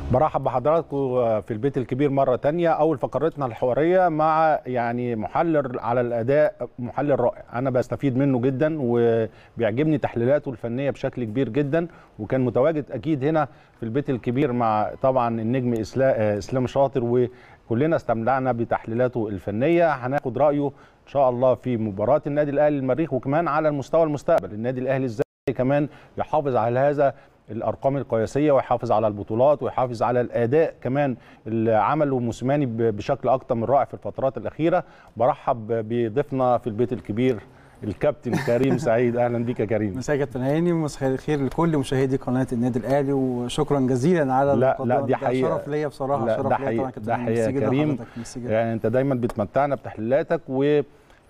برحب بحضراتكم في البيت الكبير مرة تانية أول فقرتنا الحوارية مع يعني محلل على الأداء محلل رائع أنا بستفيد منه جدا وبيعجبني تحليلاته الفنية بشكل كبير جدا وكان متواجد أكيد هنا في البيت الكبير مع طبعا النجم إسلام, إسلام شاطر وكلنا استمتعنا بتحليلاته الفنية هناخد رأيه إن شاء الله في مباراة النادي الأهلي المريخ وكمان على المستوى المستقبل النادي الأهلي إزاي كمان يحافظ على هذا الارقام القياسيه ويحافظ على البطولات ويحافظ على الاداء كمان اللي عمله موسيماني بشكل اكتر من رائع في الفترات الاخيره برحب بضيفنا في البيت الكبير الكابتن كريم سعيد اهلا بيك يا كريم مساء كابتن هاني ومساء الخير لكل مشاهدي قناه النادي الاهلي وشكرا جزيلا على لا لا دي حقيقه شرف ليا بصراحه لا شرف ده ليا حقيقه ده حقيقه كريم يعني انت دايما بتمتعنا بتحليلاتك وخلينا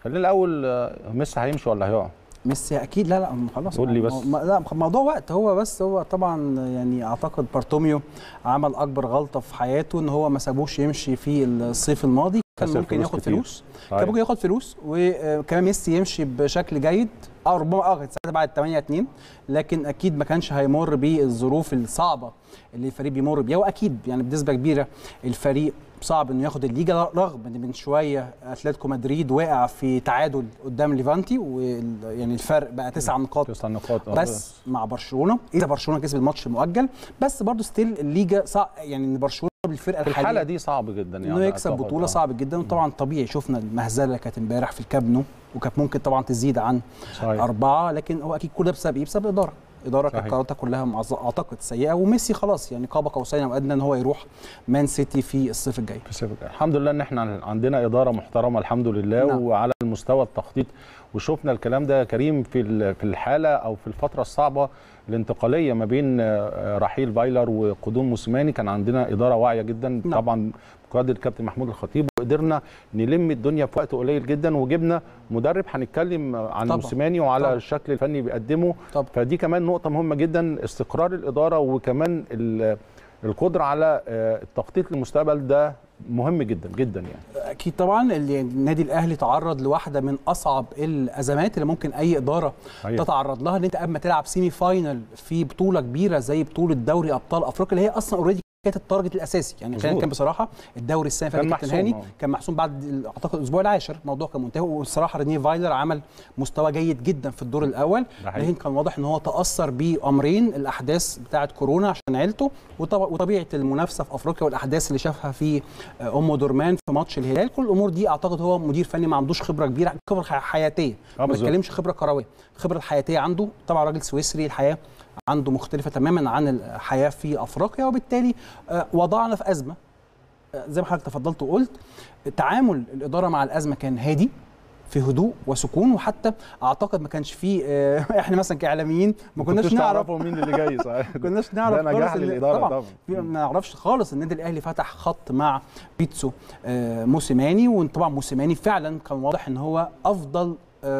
الاول ميسي هيمشي ولا هيقع؟ ميسي اكيد لا لا خلاص قول لي بس لا موضوع وقت هو بس هو طبعا يعني اعتقد بارتوميو عمل اكبر غلطه في حياته ان هو ما سابوش يمشي في الصيف الماضي كان ممكن ياخد كتير. فلوس كان ممكن ياخد فلوس وكمان ميسي يمشي بشكل جيد اه ربما اه كانت ساعتها بعد 8 2 لكن اكيد ما كانش هيمر بالظروف الصعبه اللي الفريق بيمر بيها واكيد يعني بنسبه كبيره الفريق صعب انه ياخد الليجا رغم ان من شويه اتلتيكو مدريد واقع في تعادل قدام ليفانتي ويعني الفرق بقى تسع نقاط تسع نقاط بس مع برشلونه اذا برشلونه كسب الماتش المؤجل بس برضه ستيل الليجا صعب يعني ان برشلونه بالفرقه في الحاله دي صعب جدا يعني انه يكسب بطوله صعب جدا وطبعا طبيعي شفنا المهزله اللي كانت امبارح في الكابنو وكانت ممكن طبعا تزيد عن صحيح. اربعه لكن هو اكيد كل ده بسبب ايه؟ بسبب الاداره اداره كانت قراراتها كلها اعتقد سيئه وميسي خلاص يعني قاب قوسين او ادنى ان هو يروح مان سيتي في الصيف الجاي في الصيف الجاي الحمد لله ان احنا عندنا اداره محترمه الحمد لله نعم. وعلى المستوى التخطيط وشفنا الكلام ده يا كريم في في الحاله او في الفتره الصعبه الانتقاليه ما بين رحيل فايلر وقدوم موسيماني كان عندنا اداره واعيه جدا نعم. طبعا بقياده الكابتن محمود الخطيب وقدرنا نلم الدنيا في وقت قليل جدا وجبنا مدرب هنتكلم عن طبعا. موسيماني وعلى طبعا. الشكل الفني بيقدمه طبعا. فدي كمان نقطه مهمه جدا استقرار الاداره وكمان القدره على التخطيط للمستقبل ده مهم جدا جدا يعني اكيد طبعا النادي الاهلي تعرض لواحده من اصعب الازمات اللي ممكن اي اداره أيوة. تتعرض لها ان انت قبل ما تلعب سيمي فاينل في بطوله كبيره زي بطوله دوري ابطال افريقيا اللي هي اصلا اوريدي كانت التارجت الاساسي يعني خلينا كان بصراحه الدوري السنه اللي فاتت كابتن هاني كان محسوم بعد اعتقد الاسبوع العاشر الموضوع كان منتهي والصراحه رينيه فايلر عمل مستوى جيد جدا في الدور الاول لكن كان واضح ان هو تاثر بامرين الاحداث بتاعه كورونا عشان عيلته وطبيعه المنافسه في افريقيا والاحداث اللي شافها في ام دورمان في ماتش الهلال كل الامور دي اعتقد هو مدير فني ما عندوش خبره كبيره خبره حياتيه ما بتكلمش خبره كرويه الخبره الحياتيه عنده طبعا راجل سويسري الحياه عنده مختلفة تماما عن الحياة في أفريقيا وبالتالي وضعنا في أزمة زي ما حضرتك تفضلت وقلت تعامل الإدارة مع الأزمة كان هادي في هدوء وسكون وحتى اعتقد ما كانش فيه احنا مثلا كاعلاميين ما كناش نعرف مين اللي جاي صحيح ما كناش نعرف ده نجاح للاداره طبعا, طبعا. ما نعرفش خالص النادي الاهلي فتح خط مع بيتسو موسيماني وطبعا موسيماني فعلا كان واضح ان هو افضل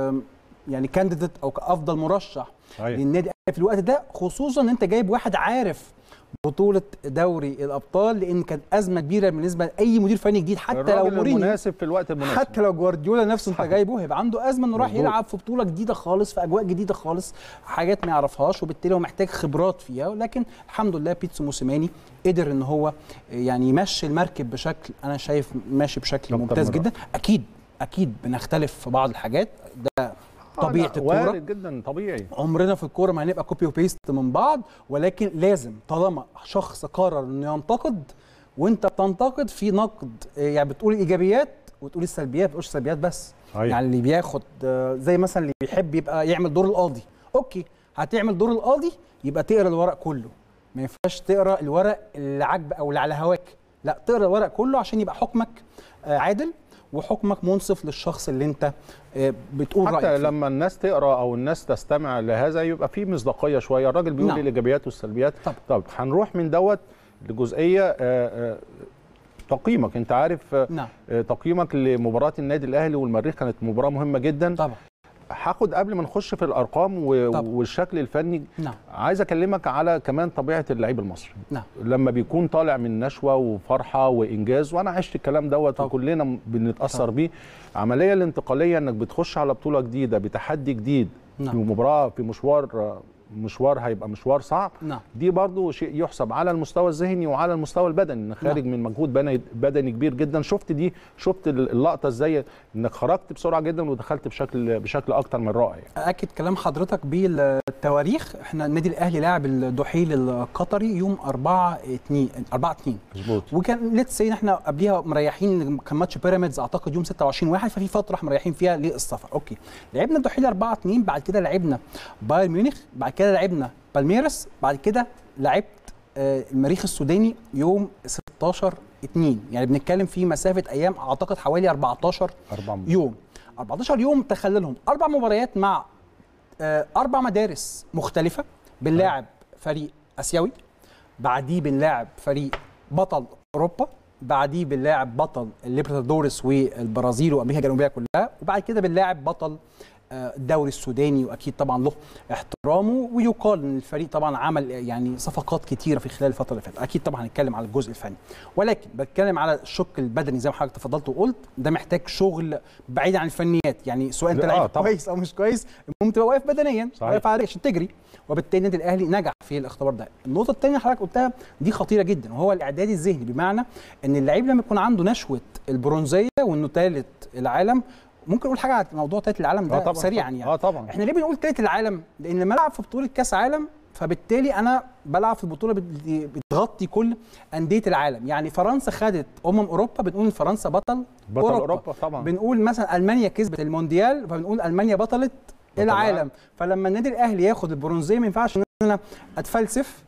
يعني كانديديت او افضل مرشح أيوة. للنادي في الوقت ده خصوصا ان انت جايب واحد عارف بطوله دوري الابطال لان كانت ازمه كبيره بالنسبه لاي مدير فني جديد حتى لو مورينيو المناسب في الوقت المناسب حتى لو جوارديولا نفسه انت جايبه هيبقى عنده ازمه انه راح يلعب في بطوله جديده خالص في اجواء جديده خالص حاجات ما يعرفهاش وبالتالي هو محتاج خبرات فيها ولكن الحمد لله بيتسو موسيماني قدر ان هو يعني يمشي المركب بشكل انا شايف ماشي بشكل ممتاز جدا اكيد اكيد بنختلف في بعض الحاجات ده طبيعه الكوره وارد جدا طبيعي عمرنا في الكوره ما هنبقى كوبي وبيست من بعض ولكن لازم طالما شخص قرر انه ينتقد وانت بتنتقد في نقد يعني بتقول الايجابيات وتقول السلبيات ما بتقولش السلبيات بس أيوة. يعني اللي بياخد زي مثلا اللي بيحب يبقى يعمل دور القاضي اوكي هتعمل دور القاضي يبقى تقرا الورق كله ما ينفعش تقرا الورق اللي عاجبك او اللي على هواك لا تقرا الورق كله عشان يبقى حكمك عادل وحكمك منصف للشخص اللي انت بتقول حتى رأيك لما الناس تقرا او الناس تستمع لهذا يبقى في مصداقيه شويه الراجل بيقول نعم. الايجابيات والسلبيات طب. طب هنروح من دوت لجزئيه تقييمك انت عارف نعم. تقييمك لمباراه النادي الاهلي والمريخ كانت مباراه مهمه جدا طبعا هاخد قبل ما نخش في الارقام و... طبعا. والشكل الفني نعم عايز اكلمك على كمان طبيعه اللعيب المصري نعم لما بيكون طالع من نشوه وفرحه وانجاز وانا عشت الكلام دوت طبعا. وكلنا بنتاثر بيه العمليه الانتقاليه انك بتخش على بطوله جديده بتحدي جديد نعم. في مباراه في مشوار مشوار هيبقى مشوار صعب نعم. دي برضو شيء يحسب على المستوى الذهني وعلى المستوى البدني انك خارج نعم. من مجهود بدني كبير جدا شفت دي شفت اللقطه ازاي انك خرجت بسرعه جدا ودخلت بشكل بشكل اكتر من رائع يعني. اكد كلام حضرتك بالتواريخ احنا النادي الاهلي لاعب الدحيل القطري يوم 4 2 4 2 مظبوط وكان ليتس سي احنا قبليها مريحين كان ماتش بيراميدز اعتقد يوم 26 واحد ففي فتره احنا مريحين فيها للسفر اوكي لعبنا الدحيل 4 2 بعد كده لعبنا بايرن ميونخ بعد كده لعبنا بالميرس بعد كده لعبت المريخ السوداني يوم 16 2 يعني بنتكلم في مسافه ايام اعتقد حوالي 14 أربع يوم 14 يوم تخللهم اربع مباريات مع اربع مدارس مختلفه بنلاعب فريق اسيوي بعديه بنلاعب فريق بطل اوروبا بعديه بنلاعب بطل الليبرتادوريس والبرازيل وامريكا الجنوبيه كلها وبعد كده بنلاعب بطل الدوري السوداني واكيد طبعا له احترامه ويقال ان الفريق طبعا عمل يعني صفقات كتيره في خلال الفتره اللي فاتت اكيد طبعا هنتكلم على الجزء الفني ولكن بتكلم على الشق البدني زي ما حضرتك تفضلت وقلت ده محتاج شغل بعيد عن الفنيات يعني سواء انت لعيب كويس او مش كويس المهم تبقى واقف بدنيا واقف على عشان تجري وبالتالي النادي الاهلي نجح في الاختبار ده النقطه الثانيه حضرتك قلتها دي خطيره جدا وهو الاعداد الذهني بمعنى ان اللعيب لما يكون عنده نشوه البرونزيه وانه ثالث العالم ممكن نقول حاجه على موضوع ثالث العالم ده طبعًا سريعا يعني اه طبعا احنا ليه بنقول ثالث العالم لان لما العب في بطوله كاس عالم فبالتالي انا بلعب في البطوله بتغطي كل انديه العالم يعني فرنسا خدت امم اوروبا بنقول ان فرنسا بطل, بطل أوروبا. اوروبا طبعا بنقول مثلا المانيا كسبت المونديال فبنقول المانيا بطله العالم فلما النادي الاهلي ياخد البرونزيه ما ينفعش ان انا اتفلسف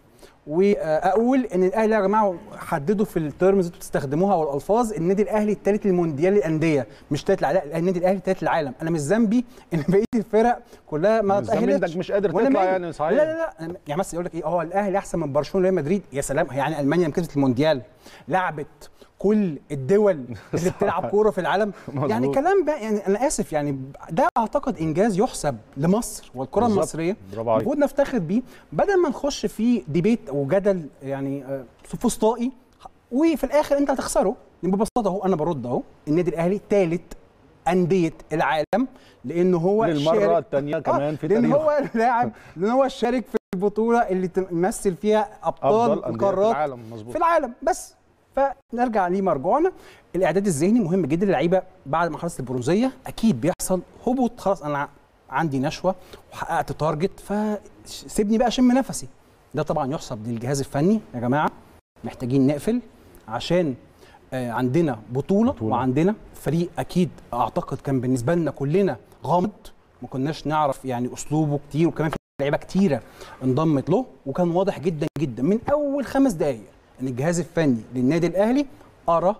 واقول ان الاهلي يا جماعه حددوا في الترمز اللي بتستخدموها والالفاظ النادي الاهلي الثالث المونديال للانديه مش ثالث لا النادي الاهلي ثالث العالم انا مش ذنبي ان بقيه الفرق كلها ما تاهلتش مش قادر تطلع يعني صحيح لا لا لا يعني مثلا يقول لك ايه هو الاهلي احسن من برشلونه ريال مدريد يا سلام يعني المانيا كسبت المونديال لعبت كل الدول اللي بتلعب كوره في العالم يعني كلام بقى يعني انا اسف يعني ده اعتقد انجاز يحسب لمصر والكره المصريه المفروض نفتخر بيه بدل ما نخش في ديبيت وجدل يعني فسطائي وفي الاخر انت هتخسره ببساطه اهو انا برد اهو النادي الاهلي ثالث انديه العالم لان هو للمره الثانيه كمان في لان هو اللاعب لان هو شارك في البطوله اللي تمثل فيها ابطال القارات في العالم مظبوط في العالم بس فنرجع لمرجوعنا الاعداد الذهني مهم جدا للعيبه بعد ما خلصت البرونزيه اكيد بيحصل هبوط خلاص انا عندي نشوه وحققت تارجت فسيبني بقى اشم نفسي ده طبعا يحسب للجهاز الفني يا جماعه محتاجين نقفل عشان عندنا بطولة, بطولة وعندنا فريق اكيد اعتقد كان بالنسبه لنا كلنا غامض ما كناش نعرف يعني اسلوبه كتير وكمان في لعيبه كتيره انضمت له وكان واضح جدا جدا من اول خمس دقائق ان الجهاز الفني للنادي الاهلي ارى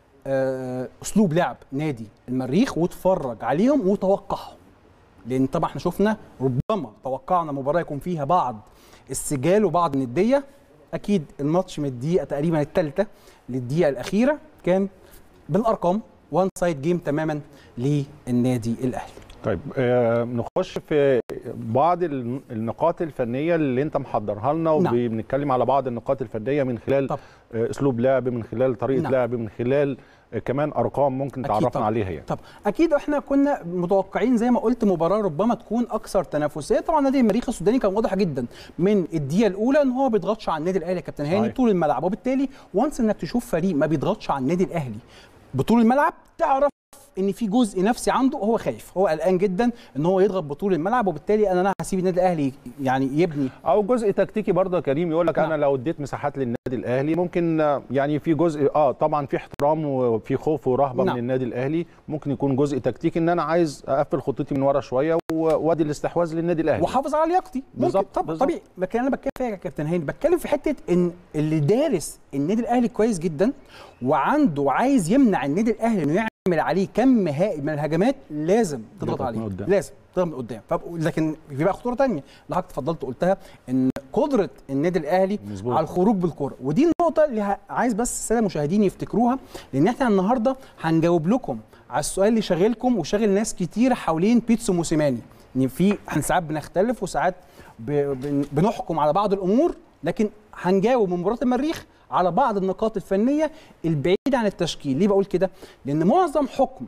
اسلوب لعب نادي المريخ واتفرج عليهم وتوقعهم لان طبعا احنا شفنا ربما توقعنا مباراه يكون فيها بعض السجال وبعض النديه اكيد الماتش من الدقيقه تقريبا الثالثه للدقيقه الاخيره كان بالارقام وان سايد جيم تماما للنادي الاهلي طيب آه نخش في بعض النقاط الفنيه اللي انت محضرها لنا وبنتكلم على بعض النقاط الفنيه من خلال طب. آه اسلوب لعب من خلال طريقه نعم. لعب من خلال آه كمان ارقام ممكن تعرفنا عليها يعني. طب اكيد احنا كنا متوقعين زي ما قلت مباراه ربما تكون اكثر تنافسيه طبعا نادي المريخ السوداني كان واضح جدا من الدقيقه الاولى ان هو ما بيضغطش على النادي الاهلي يا كابتن هاني طول الملعب وبالتالي وانس انك تشوف فريق ما بيضغطش على النادي الاهلي بطول الملعب تعرف ان في جزء نفسي عنده هو خايف هو قلقان جدا ان هو يضغط بطول الملعب وبالتالي انا هسيب النادي الاهلي يعني يبني او جزء تكتيكي برضه يا كريم يقول لك انا لو اديت مساحات للنادي الاهلي ممكن يعني في جزء اه طبعا في احترام وفي خوف ورهبه نعم. من النادي الاهلي ممكن يكون جزء تكتيكي ان انا عايز اقفل خطتي من ورا شويه وادي الاستحواذ للنادي الاهلي وحافظ على لياقتي بالظبط طب طبيعي لكن انا بتكلم فيها يا كابتن هاني بتكلم في حته ان اللي دارس النادي الاهلي كويس جدا وعنده عايز يمنع النادي الاهلي انه يعمل عليه كم هائل من الهجمات لازم تضغط عليه لازم تضغط من قدام لكن في بقى خطوره ثانيه اللي حضرتك اتفضلت قلتها ان قدره النادي الاهلي مزبوط. على الخروج بالكره ودي النقطه اللي عايز بس الساده المشاهدين يفتكروها لان احنا النهارده هنجاوب لكم على السؤال اللي شاغلكم وشاغل ناس كتير حوالين بيتسو موسيماني ان في احنا ساعات بنختلف وساعات بنحكم على بعض الامور لكن هنجاوب من مباراه المريخ على بعض النقاط الفنيه البعيده عن التشكيل ليه بقول كده لان معظم حكم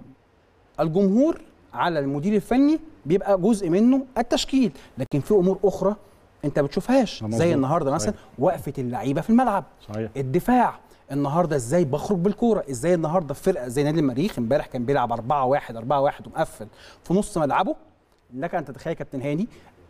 الجمهور على المدير الفني بيبقى جزء منه التشكيل لكن في امور اخرى انت ما بتشوفهاش زي النهارده مثلا وقفه اللعيبه في الملعب صحيح. الدفاع النهارده ازاي بخرج بالكوره ازاي النهارده فرقه زي نادي المريخ امبارح كان بيلعب 4 1 4 1 ومقفل في نص ملعبه لك ان تتخيل كابتن هاني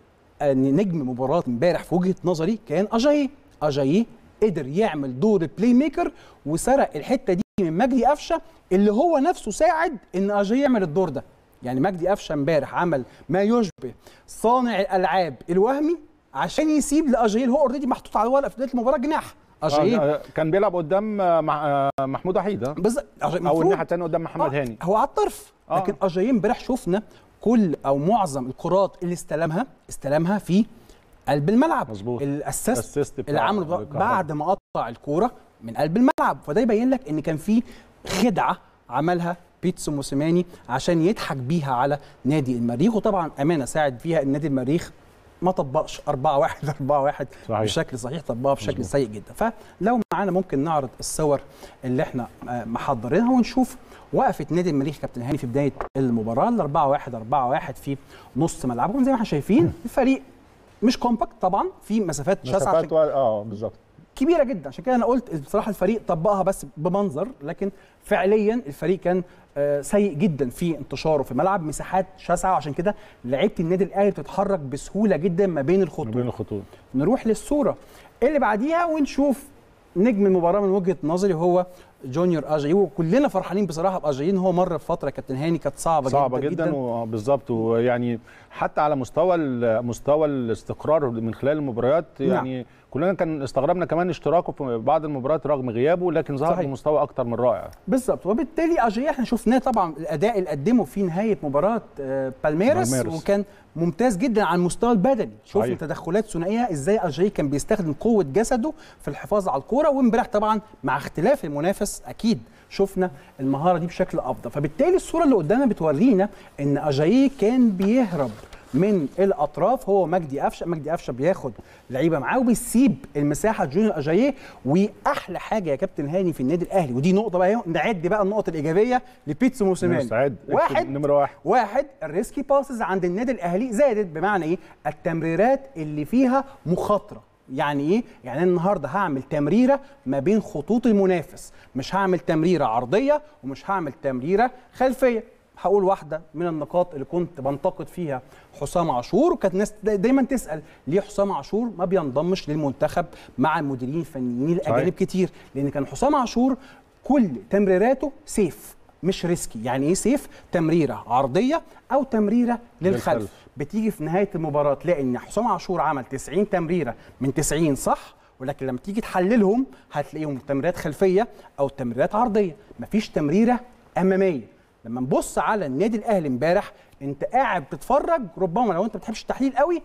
ان نجم مباراه امبارح في وجهه نظري كان اجاييه اجاييه قدر يعمل دور البلاي ميكر وسرق الحته دي من مجدي قفشه اللي هو نفسه ساعد ان اجاييه يعمل الدور ده يعني مجدي قفشه امبارح عمل ما يشبه صانع الالعاب الوهمي عشان يسيب لاجاييه اللي هو اوريدي محطوط على الورقه في بدايه المباراه جناح اجاييه كان بيلعب قدام مع محمود وحيد بالظبط او الناحيه الثانيه قدام محمد آه هاني هو على الطرف آه. لكن اجاييه امبارح شفنا كل او معظم الكرات اللي استلمها استلمها في قلب الملعب مظبوط الاسيست اللي عمله بعد ما قطع الكوره من قلب الملعب فده يبين لك ان كان في خدعه عملها بيتسو موسيماني عشان يضحك بيها على نادي المريخ وطبعا امانه ساعد فيها النادي المريخ ما طبقش 4 1 4 1 صحيح. بشكل صحيح طبقها بشكل مزبوط. سيء جدا فلو معانا ممكن نعرض الصور اللي احنا محضرينها ونشوف وقفت نادي المريخ كابتن هاني في بدايه المباراه ال 4 1 4 1 في نص ملعبهم زي ما احنا شايفين الفريق مش كومباكت طبعا في مسافات شاسعه مسافات و... اه بالظبط كبيره جدا عشان كده انا قلت بصراحه الفريق طبقها بس بمنظر لكن فعليا الفريق كان آه سيء جدا في انتشاره في الملعب مساحات شاسعه وعشان كده لعيبه النادي الاهلي بتتحرك بسهوله جدا ما بين الخطوط ما بين الخطوط نروح للصوره اللي بعديها ونشوف نجم المباراه من وجهه نظري هو جونيور اجاي وكلنا فرحانين بصراحه باجاي ان هو مر في فتره كابتن هاني كانت صعبه, صعبة جدا جدا, جدا بالظبط ويعني حتى على مستوى مستوى الاستقرار من خلال المباريات يعني نعم. كلنا كان استغربنا كمان اشتراكه في بعض المباريات رغم غيابه لكن ظهر بمستوى اكتر من رائع بالظبط وبالتالي اجاي احنا شفناه طبعا الاداء اللي قدمه في نهايه مباراه بالميرس, بالميرس وكان ممتاز جدا على المستوى البدني شوف تدخلات ثنائيه ازاي اجاي كان بيستخدم قوه جسده في الحفاظ على الكوره وامبارح طبعا مع اختلاف المنافس اكيد شفنا المهاره دي بشكل افضل فبالتالي الصوره اللي قدامنا بتورينا ان اجاي كان بيهرب من الاطراف هو مجدي قفشه مجدي قفشه بياخد لعيبه معاه وبيسيب المساحه جونيور اجاييه واحلى حاجه يا كابتن هاني في النادي الاهلي ودي نقطه بقى نعد بقى النقط الايجابيه لبيتسو موسيماني مستعد واحد نمره واحد واحد الريسكي باسز عند النادي الاهلي زادت بمعنى ايه التمريرات اللي فيها مخاطره يعني ايه يعني أنا النهارده هعمل تمريره ما بين خطوط المنافس مش هعمل تمريره عرضيه ومش هعمل تمريره خلفيه هقول واحده من النقاط اللي كنت بنتقد فيها حسام عاشور وكانت الناس دايما تسال ليه حسام عاشور ما بينضمش للمنتخب مع المديرين الفنيين الاجانب كتير لان كان حسام عاشور كل تمريراته سيف مش ريسكي يعني ايه سيف تمريره عرضيه او تمريره للخلف, للخلف. بتيجي في نهايه المباراه تلاقي ان حسام عاشور عمل 90 تمريره من 90 صح ولكن لما تيجي تحللهم هتلاقيهم تمريرات خلفيه او تمريرات عرضيه مفيش تمريره اماميه لما نبص على النادي الاهلي امبارح انت قاعد بتتفرج ربما لو انت ما بتحبش التحليل قوي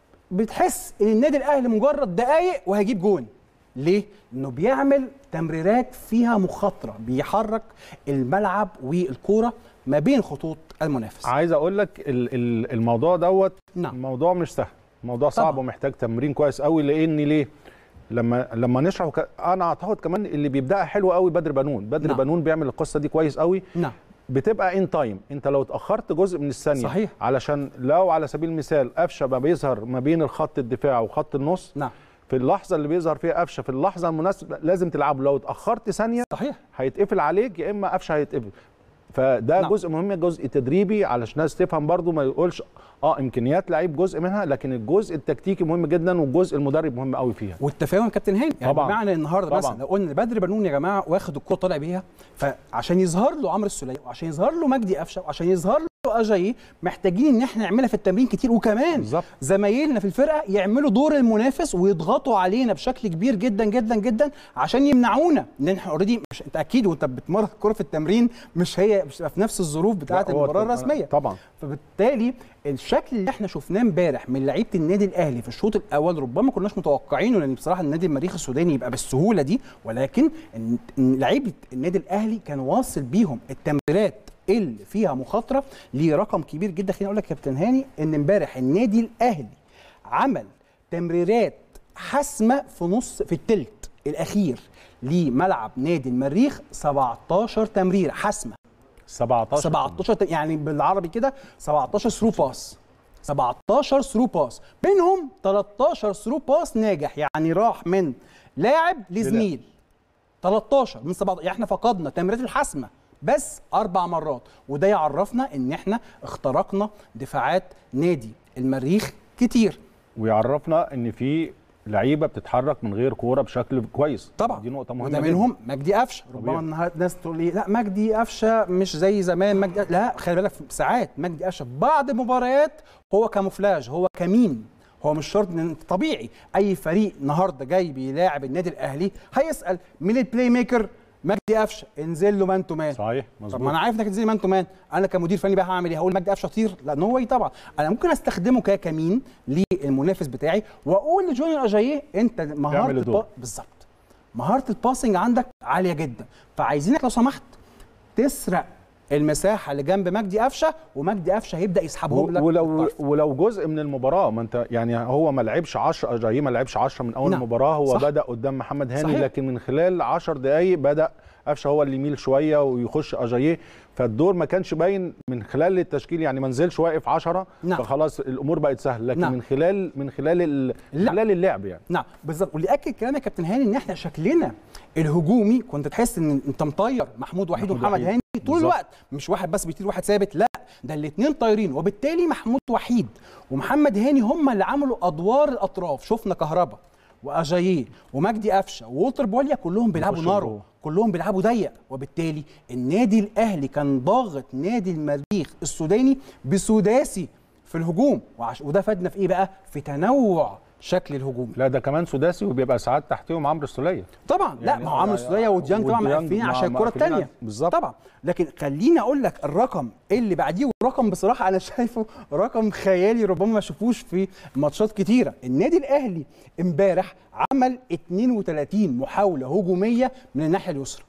بتحس ان النادي الاهلي مجرد دقايق وهيجيب جون ليه؟ انه بيعمل تمريرات فيها مخاطره بيحرك الملعب والكوره ما بين خطوط المنافس عايز اقول لك الموضوع دوت نعم. الموضوع مش سهل الموضوع صعب طبعا. ومحتاج تمرين كويس قوي لان ليه لما لما نشرح وك... انا اعتقد كمان اللي بيبداها حلو قوي بدر بنون بدر نعم. بنون بيعمل القصه دي كويس قوي نعم بتبقى ان تايم انت لو اتاخرت جزء من الثانيه صحيح. علشان لو على سبيل المثال قفشه ما بيظهر ما بين الخط الدفاع وخط النص نعم في اللحظه اللي بيظهر فيها قفشه في اللحظه المناسبه لازم تلعبه لو اتاخرت ثانيه صحيح هيتقفل عليك يا اما قفشه هيتقفل فده نعم. جزء مهم جزء تدريبي علشان الناس تفهم برضو ما يقولش اه امكانيات لعيب جزء منها لكن الجزء التكتيكي مهم جدا والجزء المدرب مهم قوي فيها والتفاهم يا كابتن هاني يعني طبعاً. بمعنى النهارده طبعاً. مثلا لو قلنا بدر بنون يا جماعه واخد الكوره طالع بيها فعشان يظهر له عمرو السوليه وعشان يظهر له مجدي قفشه وعشان يظهر له اجاي محتاجين ان احنا نعملها في التمرين كتير وكمان بالظبط. زمايلنا في الفرقه يعملوا دور المنافس ويضغطوا علينا بشكل كبير جدا جدا جدا عشان يمنعونا لان احنا اوريدي مش انت اكيد وانت بتمرن الكوره في التمرين مش هي مش هتبقى في نفس الظروف بتاعه لا، هو المباراه طبعاً- الرسميه طبعا فبالتالي الشكل اللي احنا شفناه امبارح من لعيبه النادي الاهلي في الشوط الاول ربما ما كناش متوقعينه لان بصراحه النادي المريخ السوداني يبقى بالسهوله دي ولكن إن- إن لعيبه النادي الاهلي كان واصل بيهم التمريرات اللي فيها مخاطره لرقم كبير جدا خليني اقول لك يا كابتن هاني ان امبارح النادي الاهلي عمل تمريرات حاسمه في نص في الثلث الاخير لملعب نادي المريخ 17 تمريره حاسمه 17 17 ت- يعني بالعربي كده 17 ثرو باس 17 ثرو باس منهم 13 ثرو باس ناجح يعني راح من لاعب لزميل 13 من 17 يعني احنا فقدنا تمريرات الحاسمه بس اربع مرات وده يعرفنا ان احنا اخترقنا دفاعات نادي المريخ كتير ويعرفنا ان في لعيبه بتتحرك من غير كوره بشكل كويس طبعا دي نقطه مهمه وده منهم مجدي قفشه ربما الناس تقول لي لا مجدي قفشه مش زي زمان مجدي لا خلي بالك ساعات مجدي قفشه في بعض المباريات هو كاموفلاج هو كمين هو مش شرط ان طبيعي اي فريق النهارده جاي بيلاعب النادي الاهلي هيسال مين البلاي ميكر مجدي قفشه انزل له مان تو مان صحيح مظبوط طب ما انا عارف انك تنزل مان تو مان انا كمدير فني بقى هعمل ايه هقول مجدي قفشه طير لا نو واي طبعا انا ممكن استخدمه ككمين للمنافس بتاعي واقول لجونيور اجاييه انت مهاره الب... بالظبط مهاره الباسنج عندك عاليه جدا فعايزينك لو سمحت تسرق المساحه اللي جنب مجدي قفشه ومجدي قفشه هيبدا يسحبهم لك ولو بالطرف. ولو جزء من المباراه ما انت يعني هو ما لعبش 10 جاي ما لعبش 10 من اول نعم. المباراه هو صح. بدا قدام محمد هاني صحيح. لكن من خلال 10 دقائق بدا قفشه هو اللي يميل شويه ويخش اجاييه فالدور ما كانش باين من خلال التشكيل يعني ما نزلش واقف 10 نعم. فخلاص الامور بقت سهله لكن نعم. من خلال من خلال ال... خلال اللعب يعني نعم بالظبط واللي اكد كلامك يا كابتن هاني ان احنا شكلنا الهجومي كنت تحس ان انت مطير محمود وحيد ومحمد هاني طول الوقت مش واحد بس بيطير واحد ثابت لا ده الاثنين طايرين وبالتالي محمود وحيد ومحمد هاني هم اللي عملوا ادوار الاطراف شفنا كهربا واجاييه ومجدي قفشه وولتر بوليا كلهم بيلعبوا نارو كلهم بيلعبوا ضيق وبالتالي النادي الاهلي كان ضاغط نادي المريخ السوداني بسداسي في الهجوم وده فادنا في ايه بقى في تنوع شكل الهجوم لا ده كمان سداسي وبيبقى ساعات تحتهم عمرو السوليه طبعا يعني لا ما هو عمرو السوليه وديانج طبعا مقفلين عشان الكره الثانيه بالظبط طبعا لكن خليني اقول لك الرقم اللي بعديه ورقم بصراحه انا شايفه رقم خيالي ربما ما شافوش في ماتشات كتيره النادي الاهلي امبارح عمل 32 محاوله هجوميه من الناحيه اليسرى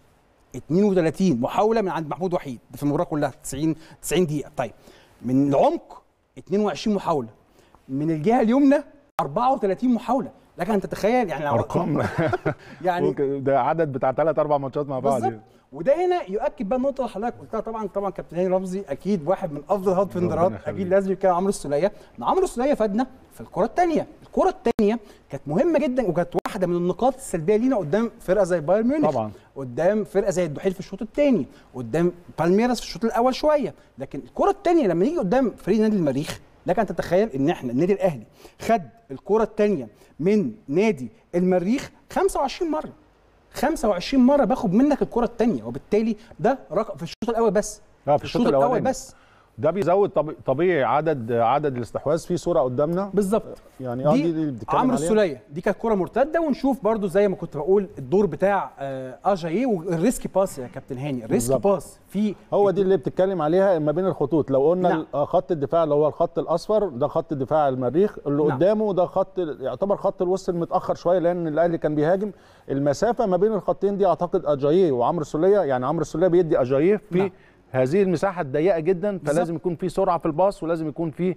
32 محاوله من عند محمود وحيد في المباراه كلها 90 90 دقيقه طيب من العمق 22 محاوله من الجهه اليمنى 34 محاوله لك ان تتخيل يعني ارقام يعني ده عدد بتاع ثلاث اربع ماتشات مع بعض بالظبط وده هنا يؤكد بقى النقطه اللي حضرتك قلتها طبعا طبعا كابتن هاني رمزي اكيد واحد من افضل هات فندرات اكيد لازم يتكلم عمرو السوليه ان عمرو السوليه فادنا في الكره الثانيه الكره الثانيه كانت مهمه جدا وكانت واحده من النقاط السلبيه لينا قدام فرقه زي بايرن ميونخ طبعا قدام فرقه زي الدحيل في الشوط الثاني قدام بالميراس في الشوط الاول شويه لكن الكره الثانيه لما يجي قدام فريق نادي المريخ لك ان تتخيل ان احنا النادي الاهلي خد الكره الثانيه من نادي المريخ 25 مره 25 مره باخد منك الكره الثانيه وبالتالي ده رقم في الشوط الاول بس لا في الشوط الاول بس ده بيزود طبيعي عدد عدد الاستحواذ في صوره قدامنا بالظبط يعني اه دي, دي عمرو السوليه دي كانت كره مرتده ونشوف برضو زي ما كنت بقول الدور بتاع اجاييه والريسك باس يا كابتن هاني الريسك باس في هو دي اللي بتتكلم عليها ما بين الخطوط لو قلنا نعم. خط الدفاع اللي هو الخط الاصفر ده خط دفاع المريخ اللي نعم. قدامه ده خط يعتبر خط الوسط المتاخر شويه لان الاهلي كان بيهاجم المسافه ما بين الخطين دي اعتقد اجاييه وعمرو السوليه يعني عمرو السوليه بيدي اجاييه في نعم. هذه المساحه الضيقه جدا فلازم يكون في سرعه في الباص ولازم يكون في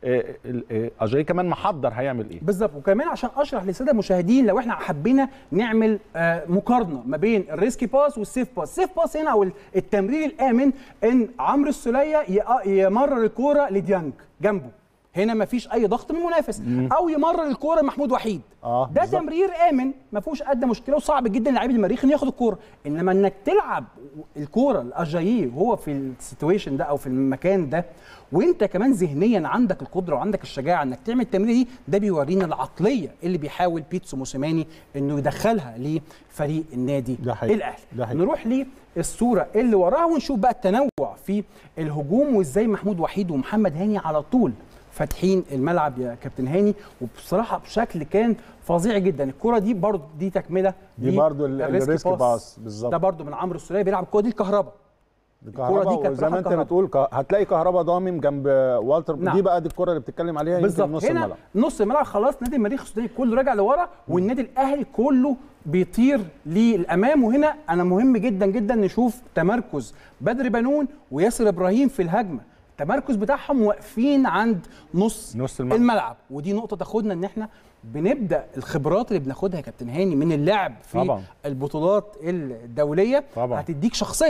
اجاي كمان محضر هيعمل ايه بالظبط وكمان عشان اشرح للساده المشاهدين لو احنا حبينا نعمل مقارنه ما بين الريسكي باس والسيف باس السيف باس هنا او التمرير الامن ان عمرو السوليه يمرر الكوره لديانج جنبه هنا ما فيش اي ضغط من المنافس او يمرر الكوره لمحمود وحيد آه ده بالزبط. تمرير امن ما فيهوش قد مشكله وصعب جدا لعيب المريخ انه ياخد الكوره انما انك تلعب الكوره الاجاييه وهو في السيتويشن ده او في المكان ده وانت كمان ذهنيا عندك القدره وعندك الشجاعه انك تعمل التمريره دي ده بيورينا العقليه اللي بيحاول بيتسو موسيماني انه يدخلها لفريق النادي ده حقيقي. الاهلي ده حقيقي. نروح للصوره اللي وراها ونشوف بقى التنوع في الهجوم وازاي محمود وحيد ومحمد هاني على طول فاتحين الملعب يا كابتن هاني وبصراحه بشكل كان فظيع جدا الكره دي برضو دي تكمله دي برضو الريسك باس بالظبط ده برضو من عمرو السوليه بيلعب الكره دي الكهرباء الكره دي كانت زي ما انت بتقول هتلاقي كهربا ضامن جنب والتر نعم. دي بقى دي الكره اللي بتتكلم عليها بالظبط نص هنا الملعب نص الملعب خلاص نادي المريخ السوداني كله راجع لورا والنادي الاهلي كله بيطير للامام وهنا انا مهم جدا جدا نشوف تمركز بدر بنون وياسر ابراهيم في الهجمه التمركز بتاعهم واقفين عند نص, نص الملعب. الملعب ودي نقطه تاخدنا ان احنا بنبدا الخبرات اللي بناخدها يا كابتن هاني من اللعب في طبعا. البطولات الدوليه طبعا. هتديك شخصيه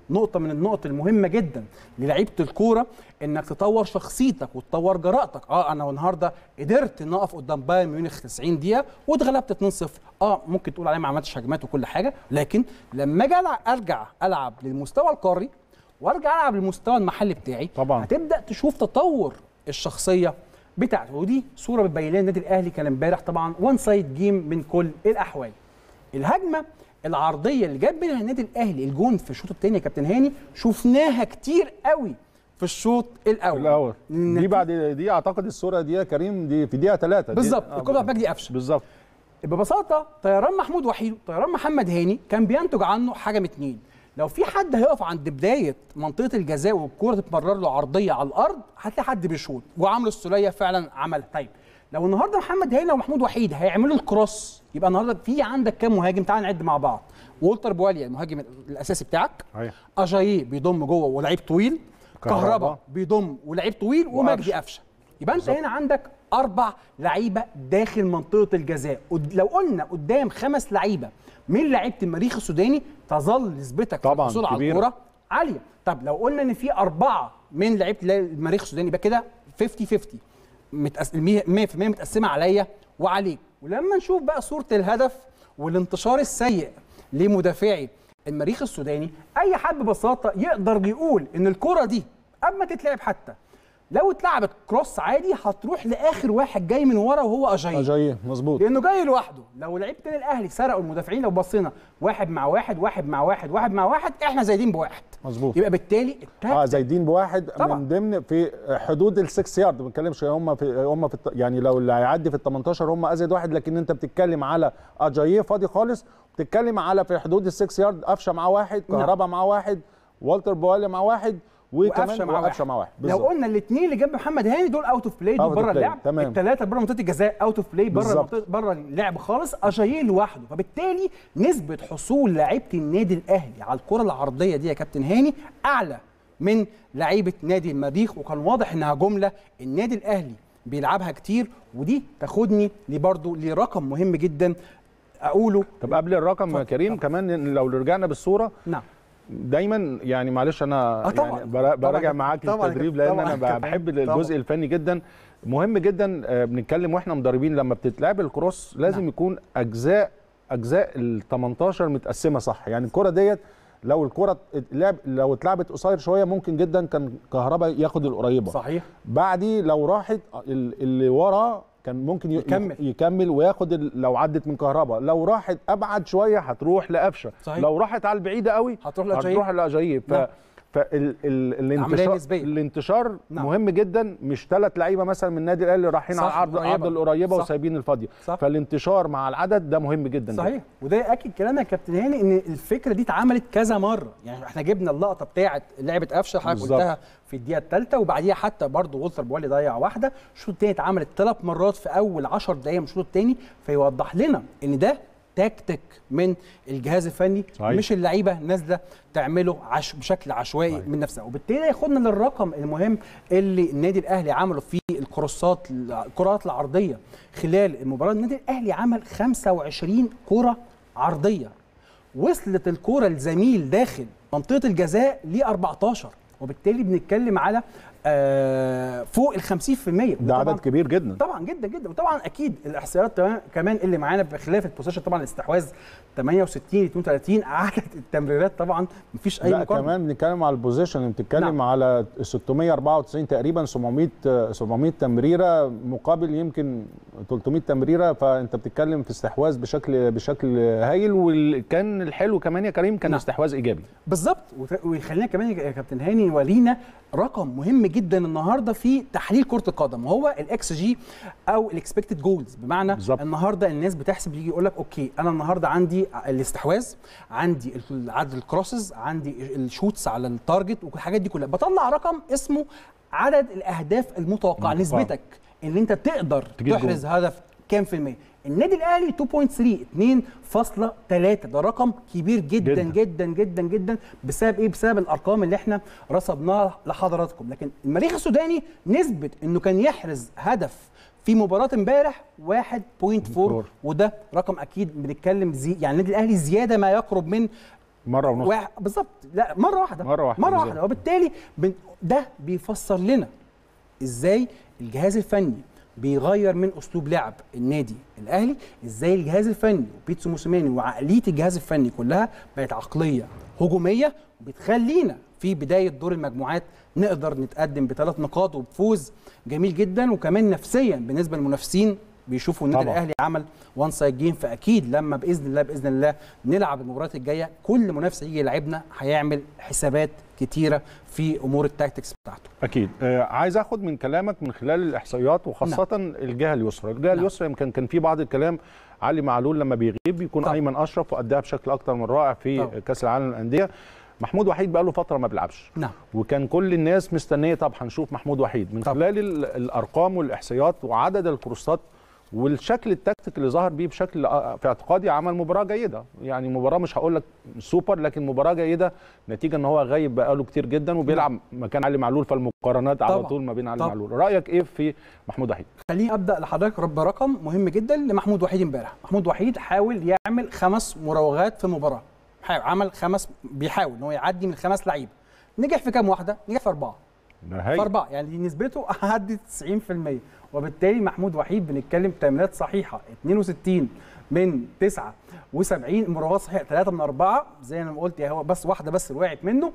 نقطه من النقط المهمه جدا للعيبه الكوره انك تطور شخصيتك وتطور جرأتك اه انا النهارده قدرت ان اقف قدام بايرن ميونخ 90 دقيقه واتغلبت 2-0 اه ممكن تقول عليا ما عملتش هجمات وكل حاجه لكن لما اجي ارجع العب للمستوى القاري وارجع العب للمستوى المحلي بتاعي طبعا هتبدا تشوف تطور الشخصيه بتاعته ودي صوره بتبين لنا النادي الاهلي كان امبارح طبعا وان سايد جيم من كل الاحوال الهجمه العرضيه اللي جاب منها النادي الاهلي الجون في الشوط الثاني يا كابتن هاني شفناها كتير قوي في الشوط الاول الاول دي بعد دي اعتقد الصوره دي يا كريم دي في دقيقه ثلاثه بالظبط الكره مجدي قفشه بالظبط ببساطه طيران محمود وحيد طيران محمد هاني كان بينتج عنه حاجه من اتنين لو في حد هيقف عند بدايه منطقه الجزاء والكره تتمرر له عرضيه على الارض هتلاقي حد بيشوط وعمرو السوليه فعلا عملها طيب لو النهارده محمد هاني ومحمود وحيد هيعملوا الكروس يبقى النهارده في عندك كام مهاجم تعال نعد مع بعض وولتر بواليا المهاجم الاساسي بتاعك أيوة. اجاييه بيضم جوه ولعيب طويل كهربا بيضم ولعيب طويل ومجدي قفشه يبقى انت هنا عندك اربع لعيبه داخل منطقه الجزاء لو قلنا قدام خمس لعيبه من لعيبه المريخ السوداني تظل نسبتك في الحصول على الكوره عاليه طب لو قلنا ان في اربعه من لعيبه المريخ السوداني يبقى كده 50 50 متأس... 100% متقسمه عليا وعليك ولما نشوف بقى صوره الهدف والانتشار السيء لمدافعي المريخ السوداني اي حد ببساطه يقدر يقول ان الكره دي قبل ما تتلعب حتى لو اتلعبت كروس عادي هتروح لاخر واحد جاي من ورا وهو اجاي اجاي مظبوط لانه جاي لوحده لو لعيبه الاهلي سرقوا المدافعين لو بصينا واحد مع واحد واحد مع واحد واحد مع واحد احنا زايدين بواحد مظبوط يبقى بالتالي اه زايدين بواحد طبعا. من ضمن في حدود ال6 يارد ما بنتكلمش هم في هم في يعني لو اللي هيعدي في ال 18 هم ازيد واحد لكن انت بتتكلم على اجاي فاضي خالص بتتكلم على في حدود ال6 يارد قفشه مع واحد كهربا مع واحد والتر بوالي مع واحد وكمان مع واحد. مع واحد لو قلنا الاثنين اللي جنب محمد هاني دول اوت اوف بلاي دول بره اللعب الثلاثه بره منطقه الجزاء اوت اوف بلاي بره بره اللعب خالص اجاييه لوحده فبالتالي نسبه حصول لعيبه النادي الاهلي على الكره العرضيه دي يا كابتن هاني اعلى من لعيبه نادي المريخ وكان واضح انها جمله النادي الاهلي بيلعبها كتير ودي تاخدني لبرضه لرقم مهم جدا اقوله طب قبل الرقم يا كريم طبعا. كمان لو رجعنا بالصوره نعم دايما يعني معلش انا آه طبعا. يعني براجع معاك طبعا. التدريب لان طبعا. انا بحب الجزء الفني جدا مهم جدا بنتكلم واحنا مدربين لما بتتلعب الكروس لازم نعم. يكون اجزاء اجزاء ال 18 متقسمه صح يعني الكره ديت لو الكره لعب لو اتلعبت قصير شويه ممكن جدا كان كهربا ياخد القريبه صحيح بعدي لو راحت اللي وراه كان ممكن يكمل يكمل وياخد لو عدت من كهربا لو راحت ابعد شويه هتروح لقفشه لو راحت على البعيده قوي هتروح لاجاييه هتروح لاجاييه ف... نعم. فالانتشار الانتشار نعم. مهم جدا مش ثلاث لعيبه مثلا من النادي الاهلي رايحين على العرض العرض القريبه وسايبين الفاضيه صح. فالانتشار مع العدد ده مهم جدا صحيح جدا. وده ياكد كلامك يا كابتن هاني ان الفكره دي اتعملت كذا مره يعني احنا جبنا اللقطه بتاعه لعبه قفشه حضرتك قلتها في الدقيقه الثالثه وبعديها حتى برضه وولتر بوالي ضيع واحده الشوط الثاني اتعملت ثلاث مرات في اول 10 دقائق من الشوط الثاني فيوضح لنا ان ده تكتيك من الجهاز الفني صحيح. مش اللعيبه نازله تعمله عش بشكل عشوائي صحيح. من نفسها وبالتالي ياخدنا للرقم المهم اللي النادي الاهلي عمله في الكروسات الكرات العرضيه خلال المباراه النادي الاهلي عمل 25 كره عرضيه وصلت الكره لزميل داخل منطقه الجزاء ل 14 وبالتالي بنتكلم على آه فوق ال 50% ده عدد كبير جدا طبعا جدا جدا وطبعا اكيد الاحصائيات كمان اللي معانا بخلاف البوزيشن طبعا الاستحواذ 68 32 عدد التمريرات طبعا مفيش اي لا مقارنه كمان بنتكلم على البوزيشن بتتكلم نعم. على 694 تقريبا 700 700 تمريره مقابل يمكن 300 تمريره فانت بتتكلم في استحواذ بشكل بشكل هايل وكان الحلو كمان يا كريم كان نعم. استحواذ ايجابي بالظبط ويخلينا كمان يا كابتن هاني يورينا رقم مهم جدا النهارده في تحليل كره القدم وهو الاكس جي او الاكسبكتد جولز بمعنى بالزبط. النهارده الناس بتحسب يجي يقول لك اوكي انا النهارده عندي الاستحواذ عندي عدد الكروسز عندي الشوتس على التارجت والحاجات دي كلها بطلع رقم اسمه عدد الاهداف المتوقعه نسبتك ان انت تقدر تحرز هدف كام في المية النادي الاهلي 2.3 2.3 ده رقم كبير جدا جدا جدا جدا, جداً بسبب ايه بسبب الارقام اللي احنا رصدناها لحضراتكم لكن المريخ السوداني نسبه انه كان يحرز هدف في مباراه امبارح 1.4 وده رقم اكيد بنتكلم زي يعني النادي الاهلي زياده ما يقرب من مره ونص واحد بالظبط لا مره واحده مره واحده مره بالظبط. واحده وبالتالي بن- ده بيفسر لنا ازاي الجهاز الفني بيغير من اسلوب لعب النادي الاهلي ازاي الجهاز الفني وبيتسو موسيماني وعقليه الجهاز الفني كلها بقت عقليه هجوميه وبتخلينا في بدايه دور المجموعات نقدر نتقدم بثلاث نقاط وبفوز جميل جدا وكمان نفسيا بالنسبه للمنافسين بيشوفوا النادي طبعاً. الاهلي عمل وان سايد جيم فاكيد لما باذن الله باذن الله نلعب المباريات الجايه كل منافس يجي يلعبنا هيعمل حسابات كتيره في امور التاكتكس بتاعته اكيد آه عايز اخد من كلامك من خلال الاحصائيات وخاصه نعم. الجهه اليسرى الجهه نعم. اليسرى يمكن كان في بعض الكلام علي معلول لما بيغيب بيكون طبعا. ايمن اشرف واداها بشكل اكتر من رائع في طبعا. كاس العالم للانديه محمود وحيد بقى له فتره ما بيلعبش نعم وكان كل الناس مستنيه طب هنشوف محمود وحيد من طبعا. خلال ال- الارقام والاحصائيات وعدد الكروسات والشكل التكتيك اللي ظهر بيه بشكل آه، في اعتقادي عمل مباراه جيده يعني مباراه مش هقول لك سوبر لكن مباراه جيده نتيجه ان هو غايب بقاله كتير جدا وبيلعب مكان علي معلول فالمقارنات على طبعا. طول ما بين علي طبعا. معلول رايك ايه في محمود وحيد خليني ابدا لحضرتك رب رقم مهم جدا لمحمود وحيد امبارح محمود وحيد حاول يعمل خمس مراوغات في مباراه حاول عمل خمس بيحاول ان هو يعدي من خمس لعيبه نجح في كام واحده نجح في اربعه ده في هاي اربعه يعني دي نسبته عدت 90% وبالتالي محمود وحيد بنتكلم تمريرات صحيحه 62 من 79 مراوغات صحيحه 3 من 4 زي ما قلت هو بس واحده بس اللي وقعت منه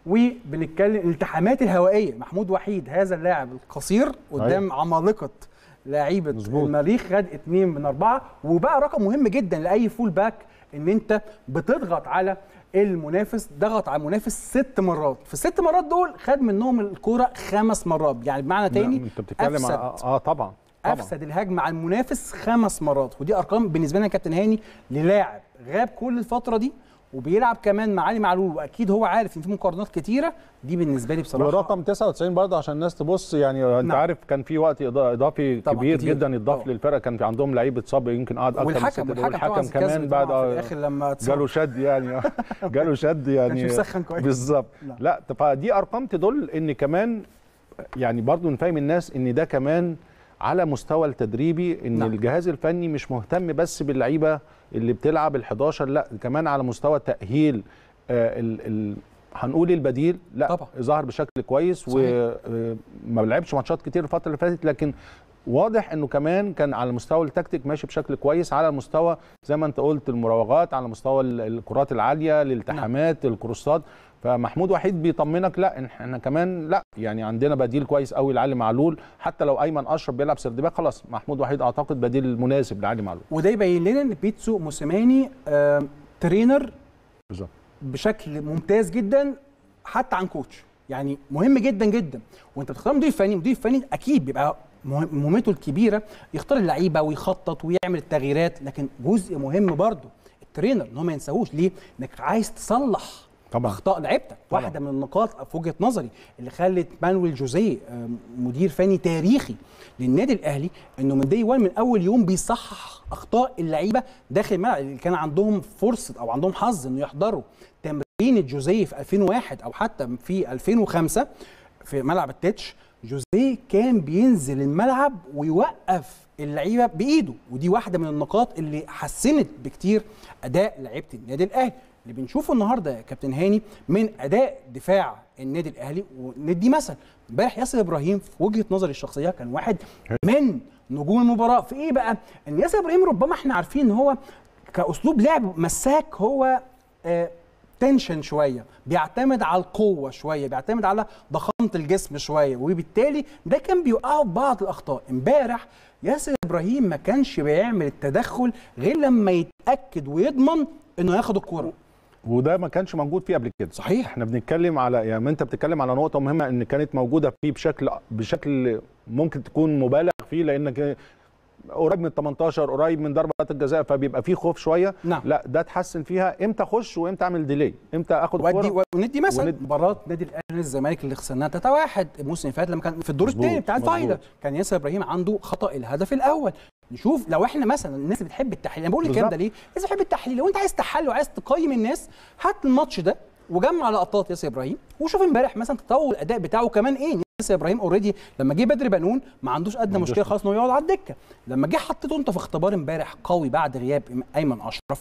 وبنتكلم الالتحامات الهوائيه محمود وحيد هذا اللاعب القصير قدام عمالقه لعيبه مظبوط. المريخ خد 2 من 4 وبقى رقم مهم جدا لاي فول باك ان انت بتضغط على المنافس ضغط على المنافس ست مرات في الست مرات دول خد منهم الكوره خمس مرات يعني بمعنى تاني انت بتتكلم أفسد. اه, آه طبعا طبعا افسد الهجمه على المنافس خمس مرات ودي ارقام بالنسبه لنا يا كابتن هاني للاعب غاب كل الفتره دي وبيلعب كمان مع علي معلول واكيد هو عارف ان في مقارنات كتيره دي بالنسبه لي بصراحه ورقم 99 برضه عشان الناس تبص يعني انت نعم. عارف كان في وقت إضا- اضافي طبعاً كبير كتير. جدا يتضاف طبعاً. للفرقه كان في عندهم لعيب اتصاب يمكن قعد اكتر من ست والحكم دقايق. والحكم والحكم طبعاً كمان كسب بعد طبعاً في آه، الاخر لما اتصاب. جاله شد يعني جاله شد يعني كانش مسخن كويس. بالظبط لا. لا فدي ارقام تدل ان كمان يعني برضو نفهم الناس ان ده كمان على مستوى التدريبي ان نعم. نعم. الجهاز الفني مش مهتم بس باللعيبه اللي بتلعب ال11 لا كمان على مستوى تاهيل آه ال ال هنقول البديل لا طبعا. ظهر بشكل كويس صحيح. وما لعبش ماتشات كتير الفتره اللي فاتت لكن واضح انه كمان كان على مستوى التكتيك ماشي بشكل كويس على مستوى زي ما انت قلت المراوغات على مستوى ال- الكرات العاليه الالتحامات الكروسات فمحمود وحيد بيطمنك لا إن احنا كمان لا يعني عندنا بديل كويس قوي لعلي معلول حتى لو ايمن اشرف بيلعب سردباك خلاص محمود وحيد اعتقد بديل مناسب لعلي معلول وده يبين لنا ان بيتسو موسيماني آه ترينر بالظبط بشكل ممتاز جدا حتى عن كوتش يعني مهم جدا جدا وانت بتختار مدير فني مدير فني اكيد بيبقى مهم- مهمته الكبيره يختار اللعيبه ويخطط ويعمل التغييرات لكن جزء مهم برضه الترينر ان هو ما ينساهوش ليه انك عايز تصلح طبعا. اخطاء لعيبتك طبعا. واحده من النقاط في وجهه نظري اللي خلت مانويل جوزيه آه، مدير فني تاريخي للنادي الاهلي انه من دي 1 من اول يوم بيصحح اخطاء اللعيبه داخل الملعب اللي كان عندهم فرصه او عندهم حظ انه يحضروا تمرين جوزيه في 2001 او حتى في 2005 في ملعب التتش جوزيه كان بينزل الملعب ويوقف اللعيبه بايده ودي واحده من النقاط اللي حسنت بكتير اداء لعيبه النادي الاهلي اللي بنشوفه النهارده يا كابتن هاني من اداء دفاع النادي الاهلي وندي مثل امبارح ياسر ابراهيم في وجهه نظري الشخصيه كان واحد من نجوم المباراه في ايه بقى ان ياسر ابراهيم ربما احنا عارفين ان هو كاسلوب لعب مساك هو آه تنشن شويه بيعتمد على القوه شويه بيعتمد على ضخامه الجسم شويه وبالتالي ده كان بيوقعه بعض الاخطاء امبارح ياسر ابراهيم ما كانش بيعمل التدخل غير لما يتاكد ويضمن انه ياخد الكوره وده ما كانش موجود فيه قبل كده صحيح. احنا بنتكلم على يعني انت بتتكلم على نقطه مهمه ان كانت موجوده فيه بشكل بشكل ممكن تكون مبالغ فيه لانك قريب من 18 قريب من ضربات الجزاء فبيبقى فيه خوف شويه نعم. لا ده اتحسن فيها امتى اخش وامتى اعمل ديلي امتى اخد ودي الكوره وندي مثلا وند- مباراه نادي الاهلي الزمالك اللي خسرناها 3 1 الموسم اللي فات لما كان في الدور مظبوط، الثاني بتاع مظبوط. الفاينل كان ياسر ابراهيم عنده خطا الهدف الاول نشوف لو احنا مثلا الناس اللي بتحب التحليل انا بقول الكلام ده بالظبط. ليه؟ الناس بتحب التحليل لو انت عايز تحلل وعايز تقيم الناس هات الماتش ده وجمع لقطات ياسر ابراهيم وشوف امبارح مثلا تطور الاداء بتاعه كمان ايه ياسر ابراهيم اوريدي لما جه بدري بنون ما عندوش ادنى عندوش مشكله خالص انه يقعد على الدكه لما جه حطيته انت في اختبار امبارح قوي بعد غياب ايمن اشرف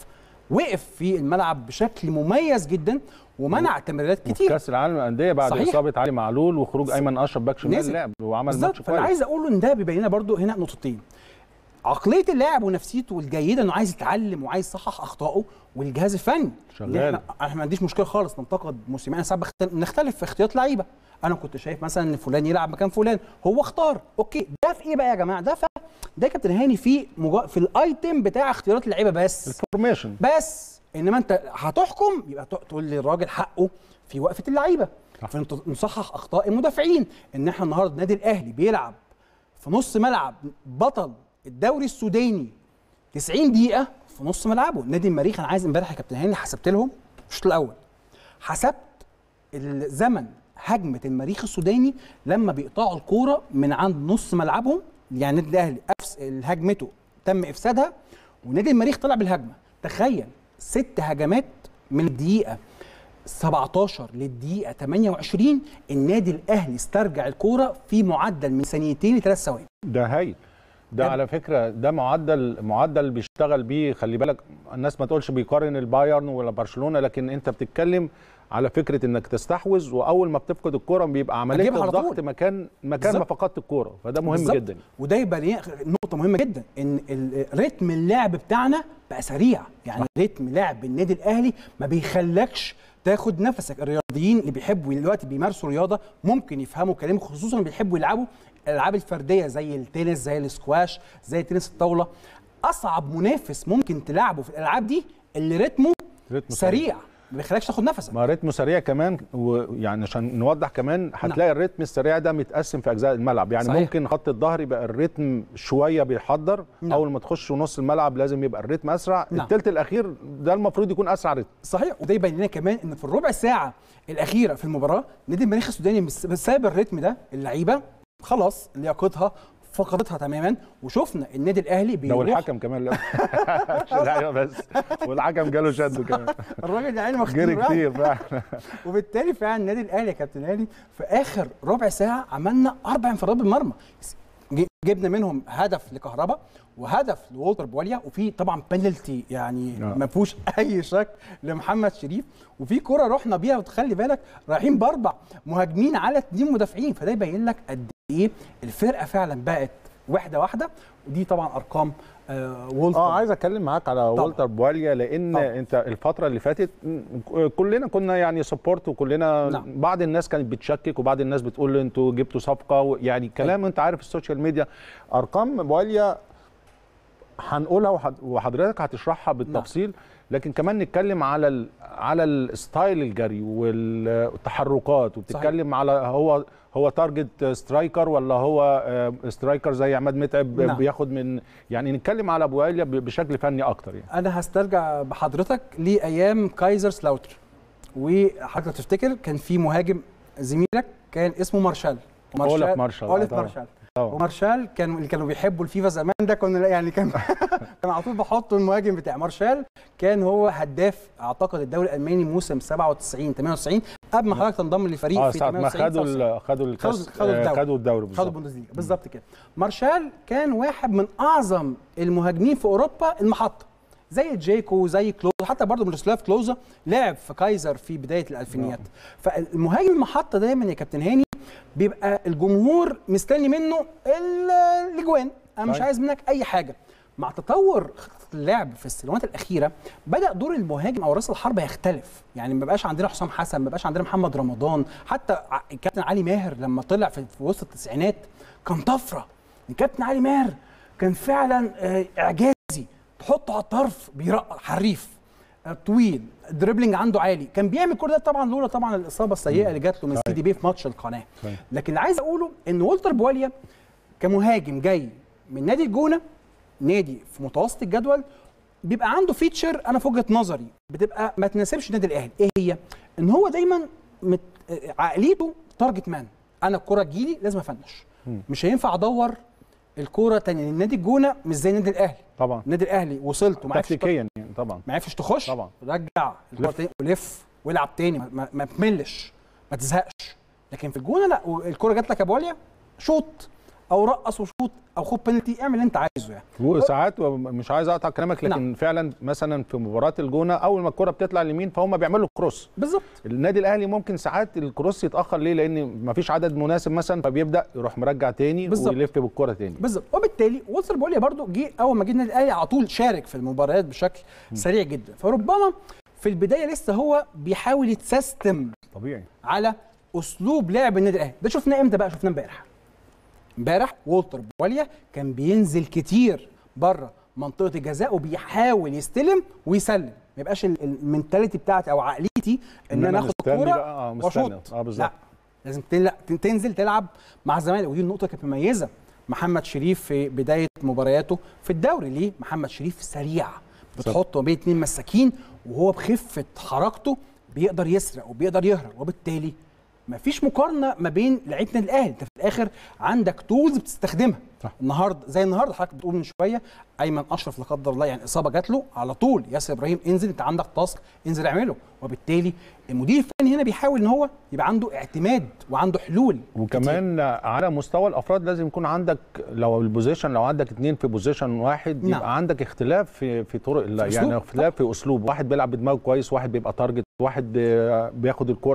وقف في الملعب بشكل مميز جدا ومنع تمريرات كتير كاس العالم للانديه بعد صحيح. اصابه علي معلول وخروج ايمن اشرف باك شمال اللعب وعمل ماتش كويس فانا عايز اقول ان ده بيبين لنا برده هنا نقطتين عقليه اللاعب ونفسيته الجيده انه عايز يتعلم وعايز يصحح اخطائه والجهاز الفني شغال احنا ما عنديش مشكله خالص ننتقد موسيماني ساعات نختلف في اختيارات لعيبه انا كنت شايف مثلا ان فلان يلعب مكان فلان هو اختار اوكي ده في ايه بقى يا جماعه ده في ده كابتن هاني في مجا... في الايتم بتاع اختيارات اللعيبه بس الفورميشن بس انما انت هتحكم يبقى تقول للراجل حقه في وقفه اللعيبه نصحح اخطاء المدافعين ان احنا النهارده النادي الاهلي بيلعب في نص ملعب بطل الدوري السوداني 90 دقيقه في نص ملعبه نادي المريخ انا عايز امبارح يا كابتن هاني حسبت لهم الشوط الاول حسبت الزمن هجمه المريخ السوداني لما بيقطعوا الكوره من عند نص ملعبهم يعني النادي الاهلي أفس هجمته تم افسادها ونادي المريخ طلع بالهجمه تخيل ست هجمات من الدقيقه 17 للدقيقه 28 النادي الاهلي استرجع الكوره في معدل من ثانيتين لثلاث ثواني ده هايل ده على فكره ده معدل معدل بيشتغل بيه خلي بالك الناس ما تقولش بيقارن البايرن ولا برشلونه لكن انت بتتكلم على فكره انك تستحوذ واول ما بتفقد الكوره بيبقى عمليه الضغط مكان مكان ما فقدت الكوره فده مهم بالزبط. جدا وده يبقى نقطه مهمه جدا ان رتم اللعب بتاعنا بقى سريع يعني رتم لعب النادي الاهلي ما بيخلكش تاخد نفسك الرياضيين اللي بيحبوا دلوقتي بيمارسوا رياضه ممكن يفهموا كلامي خصوصا بيحبوا يلعبوا الالعاب الفرديه زي التنس زي السكواش زي تنس الطاوله اصعب منافس ممكن تلعبه في الالعاب دي اللي رتمه رتم سريع, سريع. ما بيخليكش تاخد نفسك ما رتمه سريع كمان ويعني عشان نوضح كمان هتلاقي نعم. الريتم السريع ده متقسم في اجزاء الملعب يعني صحيح. ممكن خط الظهر يبقى الريتم شويه بيحضر نعم. اول ما تخش نص الملعب لازم يبقى الريتم اسرع نعم. الثلث الاخير ده المفروض يكون اسرع ريتم صحيح وده يبين لنا كمان ان في الربع ساعه الاخيره في المباراه نادي المريخ السوداني بسبب الريتم ده اللعيبه خلاص لياقتها فقدتها تماما وشفنا النادي الاهلي بيروح ده والحكم كمان لا مش اللعيبه بس والحكم جاله شد كمان الراجل يعني مختار جري كتير فعلا وبالتالي فعلا النادي الاهلي يا كابتن هاني في اخر ربع ساعه عملنا اربع انفرادات بالمرمى جبنا منهم هدف لكهرباء وهدف لولتر بواليا وفي طبعا بنالتي يعني ما فيهوش اي شك لمحمد شريف وفي كره رحنا بيها وتخلي بالك رايحين باربع مهاجمين على اثنين مدافعين فده يبين لك قد ايه الفرقه فعلا بقت واحده واحده ودي طبعا ارقام آه وولتر اه عايز اتكلم معاك على طبعا. وولتر بواليا لان طبعا. انت الفتره اللي فاتت كلنا كنا يعني سبورت وكلنا نعم. بعض الناس كانت بتشكك وبعض الناس بتقول انتوا جبتوا صفقه يعني كلام انت عارف السوشيال ميديا ارقام بواليا هنقولها وحضرتك هتشرحها بالتفصيل نعم. لكن كمان نتكلم على ال على الستايل الجري والتحركات وبتتكلم صحيح. على هو هو تارجت سترايكر ولا هو سترايكر زي عماد متعب نعم. بياخد من يعني نتكلم على ابو عليا بشكل فني اكتر يعني انا هسترجع بحضرتك لايام كايزر سلاوتر وحضرتك تفتكر كان في مهاجم زميلك كان اسمه مارشال مارشال اولف مارشال اولف مارشال ومارشال كانوا اللي كانوا بيحبوا الفيفا زمان ده كنا يعني كان كان على طول بحط المهاجم بتاع مارشال كان هو هداف اعتقد الدوري الالماني موسم 97 98 قبل ما حضرتك تنضم للفريق آه في 98 ما خدوا خدوا الكاس خدوا الدوري خدوا البوندسليجا بالظبط كده مارشال كان واحد من اعظم المهاجمين في اوروبا المحطه زي جيكو زي كلوزا حتى برضه ميروسلاف كلوزا لعب في كايزر في بدايه الالفينيات فالمهاجم المحطه دايما يا كابتن هاني بيبقى الجمهور مستني منه الاجوان انا مش عايز منك اي حاجه مع تطور خطه اللعب في السنوات الاخيره بدا دور المهاجم او راس الحربه يختلف يعني ما بقاش عندنا حسام حسن ما بقاش عندنا محمد رمضان حتى الكابتن علي ماهر لما طلع في وسط التسعينات كان طفره الكابتن علي ماهر كان فعلا اعجازي تحطه على الطرف بيرقص حريف طويل دريبلينج عنده عالي كان بيعمل كل ده طبعا لولا طبعا الاصابه السيئه اللي جات له من سي دي بي في ماتش القناه لكن اللي عايز اقوله ان والتر بواليا كمهاجم جاي من نادي الجونه نادي في متوسط الجدول بيبقى عنده فيتشر انا في وجهه نظري بتبقى ما تناسبش النادي الاهلي ايه هي ان هو دايما مت... عقليته تارجت مان انا الكره تجيلي لازم افنش مش هينفع ادور الكوره تاني لان نادي الجونه مش زي النادي الاهلي طبعا النادي الاهلي وصلت وما تكتيكيا يعني طبعا ما عرفش تخش طبعا رجع الكوره تاني ولف والعب تاني ما, ما تملش ما تزهقش لكن في الجونه لا الكوره جات لك يا بواليا شوط او رقص وشوط او خد بنالتي اعمل اللي انت عايزه يعني وساعات مش عايز اقطع كلامك لكن نعم. فعلا مثلا في مباراه الجونه اول ما الكره بتطلع اليمين فهم بيعملوا كروس بالظبط النادي الاهلي ممكن ساعات الكروس يتاخر ليه لان ما فيش عدد مناسب مثلا فبيبدا يروح مرجع تاني بالزبط. ويلف بالكره تاني بالظبط وبالتالي وصل بوليا برده جه اول ما جه النادي الاهلي على طول شارك في المباريات بشكل م. سريع جدا فربما في البدايه لسه هو بيحاول يتسيستم طبيعي على اسلوب لعب النادي الاهلي ده شفناه امتى بقى شفناه امبارح امبارح والتر بواليا كان بينزل كتير بره منطقه الجزاء وبيحاول يستلم ويسلم ما يبقاش المنتاليتي بتاعتي او عقليتي ان انا اخد الكوره واشوط اه بالظبط لازم تنزل تلعب مع الزمالك ودي النقطه كانت مميزه محمد شريف في بدايه مبارياته في الدوري ليه محمد شريف سريع بتحطه بين اتنين مساكين وهو بخفه حركته بيقدر يسرق وبيقدر يهرب وبالتالي مفيش مقارنه ما بين لعيبه النادي الاهلي انت في الاخر عندك تولز بتستخدمها صح. النهارده زي النهارده حضرتك بتقول من شويه ايمن اشرف لا قدر الله يعني اصابه جات له على طول ياسر ابراهيم انزل انت عندك تاسك انزل اعمله وبالتالي المدير الفني هنا بيحاول ان هو يبقى عنده اعتماد وعنده حلول وكمان كتير. على مستوى الافراد لازم يكون عندك لو البوزيشن لو عندك اثنين في بوزيشن واحد نعم. يبقى عندك اختلاف في في طرق في يعني اختلاف في اسلوب واحد بيلعب بدماغه كويس واحد بيبقى تارجت واحد بياخد الكره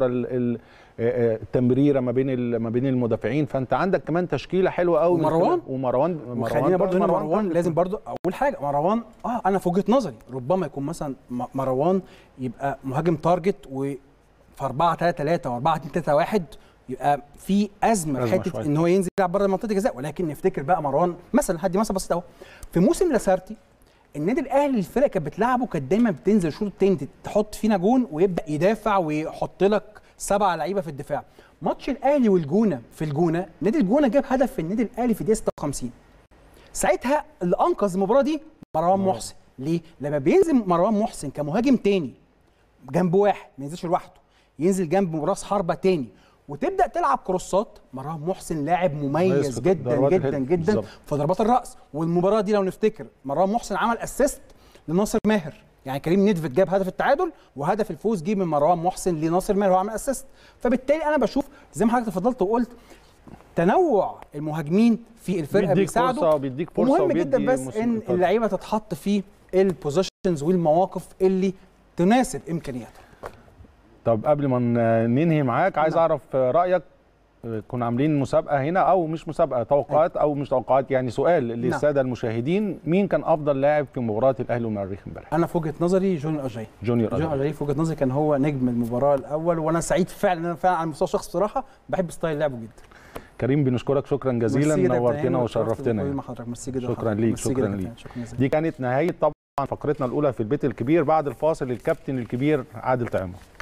التمريره ما بين ما بين المدافعين فانت عندك كمان تشكيله حلوه قوي ومروان ومروان مروان خلينا برضه هنا مروان لازم برضه اول حاجه مروان اه انا في وجهه نظري ربما يكون مثلا مروان يبقى مهاجم تارجت و في 4 3 3 و 4 2 3 1 يبقى في ازمه في حته ان هو ينزل يلعب بره منطقه الجزاء ولكن نفتكر بقى مروان مثلا هدي مثلا بسيط اهو في موسم لاسارتي النادي الاهلي الفرق كانت بتلعبه كانت دايما بتنزل الشوط الثاني تحط فينا جون ويبدا يدافع ويحط لك سبعه لعيبه في الدفاع ماتش الاهلي والجونه في الجونه نادي الجونه جاب هدف في النادي الاهلي في دقيقه 56 ساعتها اللي انقذ المباراه دي مروان محسن ليه لما بينزل مروان محسن كمهاجم تاني جنب واحد ما ينزلش لوحده ينزل جنب راس حربه تاني وتبدا تلعب كروسات مروان محسن لاعب مميز جدا جدا جدا في ضربات الراس والمباراه دي لو نفتكر مروان محسن عمل اسيست لناصر ماهر يعني كريم نيدفيد جاب هدف التعادل وهدف الفوز جه من مروان محسن لناصر ماهر هو عمل اسيست فبالتالي انا بشوف زي ما حضرتك تفضلت وقلت تنوع المهاجمين في الفرقه بيساعدوا بيديك فرصه مهم جدا بس ان اللعيبه تتحط في البوزيشنز والمواقف اللي تناسب امكانياتها طب قبل ما ننهي معاك عايز اعرف رايك كنا عاملين مسابقه هنا او مش مسابقه توقعات او مش توقعات يعني سؤال للساده المشاهدين مين كان افضل لاعب في مباراه الاهلي والمريخ امبارح انا في وجهه نظري جونيور اجاي جونيور جونيور اجاي في وجهه نظري كان هو نجم المباراه الاول وانا سعيد فعلا انا فعلا على المستوى الشخصي بصراحه بحب ستايل لعبه جدا كريم بنشكرك شكرا جزيلا نورتنا وشرفتنا شكرا ليك شكرا ليك دي كانت نهايه طبعا فقرتنا الاولى في البيت الكبير بعد الفاصل الكابتن الكبير عادل طعيمه